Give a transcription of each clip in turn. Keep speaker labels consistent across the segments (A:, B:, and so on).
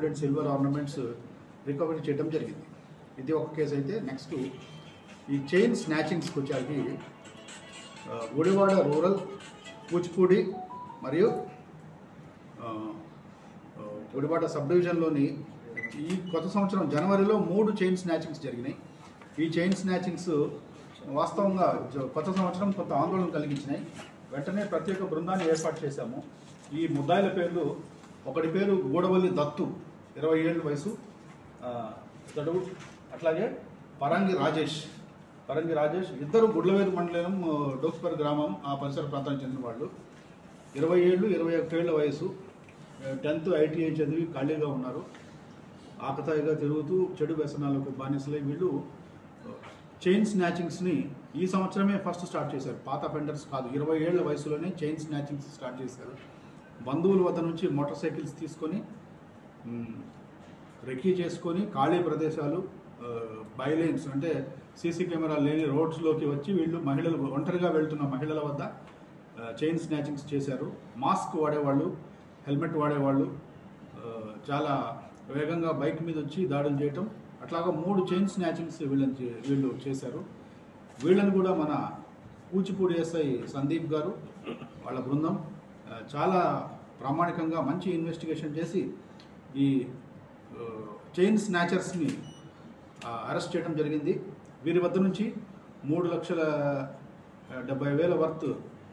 A: gold and silver ornaments recovery చేయడం జరిగింది ఇది ఒక కేసు అయితే నెక్స్ట్ ఈ చైన్ స్నాచింగ్స్కి వచ్చేకి ఆ, గుడివాడ రూరల్ కూచిపూడి మరియు ఆ, ఆ, గుడివాడ సబ్ డివిజన్లోని ఈ కొత్త సంవత్సరం జనవరిలో మూడు చైన్ స్నాచింగ్స్ జరిగినాయి ఈ చైన్ స్నాచింగ్స్ వాస్తవంగా జ- కొత్త సంవత్సరం కొంత ఆందోళన కలిగించినాయి వెంటనే ప్రత్యేక బృందాన్ని ఏర్పాటు చేశాము ఈ ముద్దాయిల పేర్లు ఒకటి పేరు గూడవల్లి దత్తు ఇరవై ఏళ్ళ వయసు ఆ, ఇతడు అట్లాగే పరంగి రాజేష్ పరంగి రాజేష్ ఇద్దరు గుడ్లవేరు మండలం ఆ, డోక్స్పర్ గ్రామం ఆ పరిసర ప్రాంతానికి చెందిన వాళ్ళు ఇరవై ఏళ్ళు ఇరవై ఒకటేళ్ల వయసు టెన్త్ ఐటీఐ చదివి ఖాళీగా ఉన్నారు ఆకతాయిగా తిరుగుతూ చెడు వ్యసనాలకు బానిసలై వీళ్ళు చైన్ స్నాచింగ్స్ని ఈ సంవత్సరమే ఫస్ట్ స్టార్ట్ చేశారు పాత ఫెండర్స్ కాదు ఇరవై ఏళ్ల వయసులోనే చైన్ స్నాచింగ్స్ స్టార్ట్ చేశారు బంధువుల వద్ద నుంచి మోటార్ సైకిల్స్ తీసుకొని మ్, రెక్కీ చేసుకొని ఖాళీ ప్రదేశాలు ఆ, బైలైన్స్ అంటే సీసీ కెమెరా లేని రోడ్స్లోకి వచ్చి వీళ్ళు మహిళలు ఒంటరిగా వెళ్తున్న మహిళల వద్ద ఆ, చైన్ స్నాచింగ్స్ చేశారు మాస్క్ వాడేవాళ్ళు హెల్మెట్ వాడేవాళ్ళు ఆ, చాలా వేగంగా బైక్ మీద వచ్చి దాడులు చేయటం అట్లాగా మూడు చైన్ స్నాచింగ్స్ వీళ్ళని చే- వీళ్ళు చేశారు వీళ్ళని కూడా మన కూచిపూడి ఎస్ఐ సందీప్ గారు వాళ్ళ బృందం ఆ, చాలా ప్రామాణికంగా మంచి ఇన్వెస్టిగేషన్ చేసి ఈ ఆ, చైన్ స్నాచర్స్ని ఆ, అరెస్ట్ చేయడం జరిగింది వీరి వద్ద నుంచి మూడు లక్షల ఆ, డెబ్బై వేల వర్త్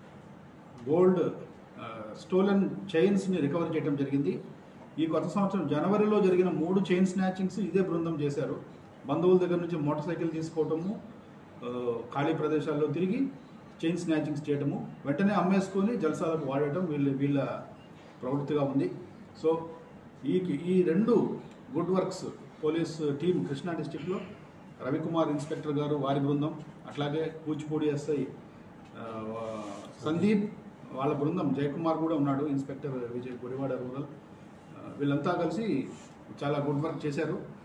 A: గోల్డ్ ఆ, స్టోలన్ చైన్స్ని రికవర్ చేయడం జరిగింది ఈ కొత్త సంవత్సరం జనవరిలో జరిగిన మూడు చైన్ స్నాచింగ్స్ ఇదే బృందం చేశారు బంధువుల దగ్గర నుంచి మోటార్ సైకిల్ తీసుకోవటము ఆ, ఖాళీ ప్రదేశాల్లో తిరిగి చైన్ స్నాచింగ్స్ చేయటము వెంటనే అమ్మేసుకొని జలసాలకు వాడటం వీళ్ళ వీళ్ళ ప్రవృత్తిగా ఉంది సో ఈ ఈ రెండు good works police team Krishna డిస్టిక్లో రవికుమార్ ఇన్స్పెక్టర్ గారు వారి బృందం అట్లాగే కూచిపూడి ఎస్ఐ ఆ, సందీప్ వాళ్ళ బృందం జయకుమార్ కూడా ఉన్నాడు ఇన్స్పెక్టర్ విజయ్ గుడివాడ రూరల్ ఆ, వీళ్ళంతా కలిసి చాలా గుడ్ వర్క్ చేశారు